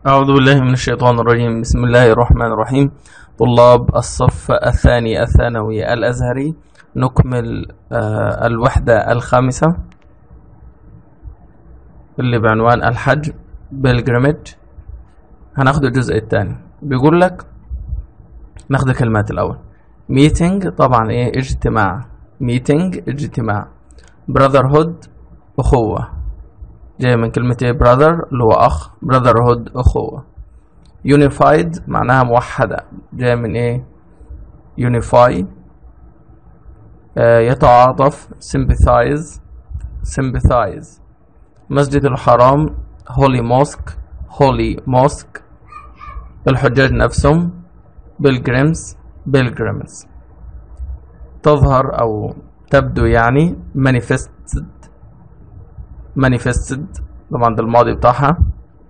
أعوذ بالله من الشيطان الرجيم بسم الله الرحمن الرحيم طلاب الصف الثاني الثانوي الأزهري نكمل آه، الوحدة الخامسة اللي بعنوان الحج بالجرامج هناخد الجزء الثاني بيقول لك ناخد الكلمات الأول meeting طبعا ايه اجتماع meeting اجتماع brotherhood أخوة جاي من كلمة ايه brother اللي هو أخ brotherhood أخوة unified معناها موحدة جاي من ايه unify آه يتعاطف sympathize sympathize مسجد الحرام holy mosque holy mosque الحجاج نفسهم pilgrims pilgrims تظهر أو تبدو يعني manifested manifested طبعا ده الماضي بتاعها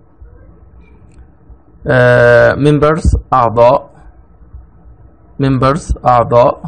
آه members أعضاء members أعضاء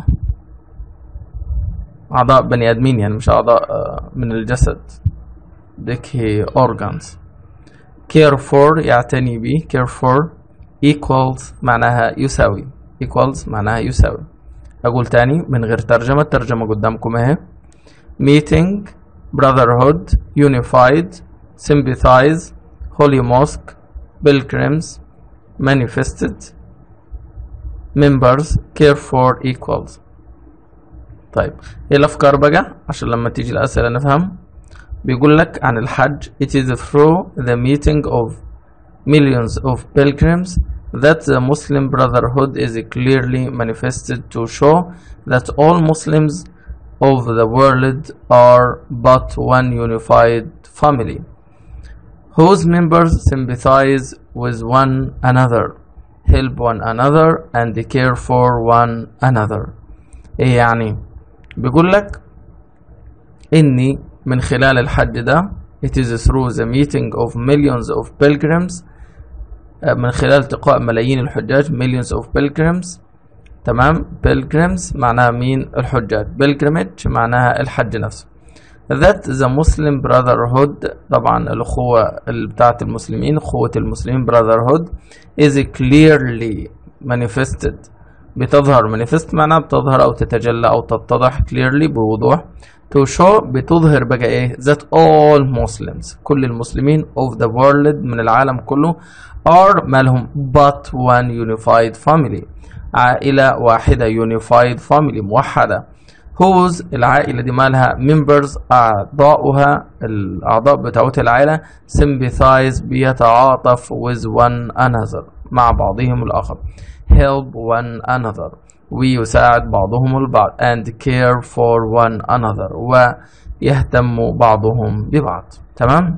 أعضاء بني آدمين يعني مش أعضاء آه من الجسد ديك هي organs care for يعتني به care for equals معناها يساوي equals معناها يساوي أقول تاني من غير ترجمة الترجمة قدامكم اهي meeting brotherhood unified sympathize holy mosque pilgrims manifested members care for equals طيب ايه الافكار بقى عشان لما تيجي الاسئله نفهم بيقول لك عن الحج it is through the meeting of millions of pilgrims that the Muslim Brotherhood is clearly manifested to show that all Muslims of the world are but one unified family whose members sympathize with one another help one another and care for one another ايه يعني بيقول لك اني من خلال الحج ده it is through the meeting of millions of pilgrims من خلال التقاء ملايين الحجاج millions of pilgrims تمام pilgrims معناها مين الحجاج pilgrimage معناها الحج نفسه that the Muslim Brotherhood طبعا الأخوة بتاعت المسلمين أخوة المسلمين Brotherhood is clearly manifested بتظهر manifest معناها بتظهر أو تتجلى أو تتضح clearly بوضوح to show بتظهر بقى ايه that all Muslims كل المسلمين of the world من العالم كله are مالهم but one unified family عائلة واحدة unified family موحدة whose العائلة دي مالها members أعضاؤها الأعضاء بتاعت العائلة sympathize بيتعاطف with one another مع بعضهم الآخر help one another ويساعد بعضهم البعض and care for one another ويهتم بعضهم ببعض تمام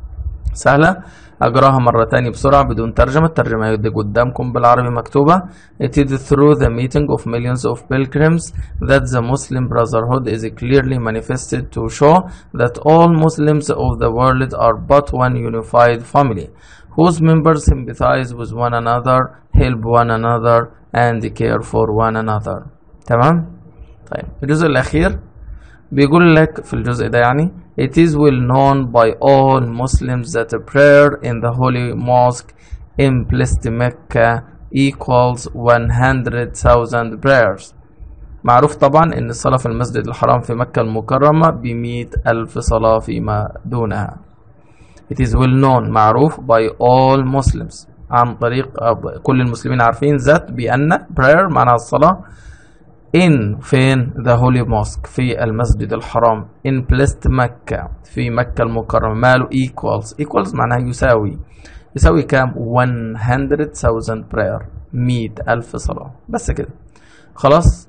سهلة أقراها مرة تانية بسرعة بدون ترجمة الترجمة دي قدامكم بالعربي مكتوبة It is through the meeting of millions of pilgrims that the Muslim Brotherhood is clearly manifested to show that all Muslims of the world are but one unified family whose members sympathize with one another, help one another and care for one another تمام طيب الجزء الأخير بيقول لك في الجزء ده يعني it is well known by all Muslims that a prayer in the holy mosque in blessed Mecca equals 100,000 prayers معروف طبعا ان الصلاة في المسجد الحرام في مكة المكرمة بمئة ألف صلاة فيما دونها it is well known معروف by all Muslims عن طريق كل المسلمين عارفين ذات بأن prayer معناها الصلاة in فين the holy mosque في المسجد الحرام in blessed مكة في مكة المكرمة ماله equals equals معناها يساوي يساوي كام 100,000 prayer 100 ألف صلاة بس كده خلاص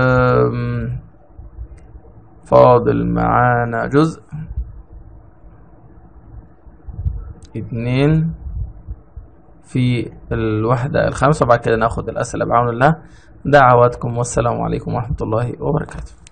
فاضل معانا جزء اتنين في الوحدة الخامسة وبعد كده ناخد الأسئلة بعون الله دعواتكم والسلام عليكم ورحمة الله وبركاته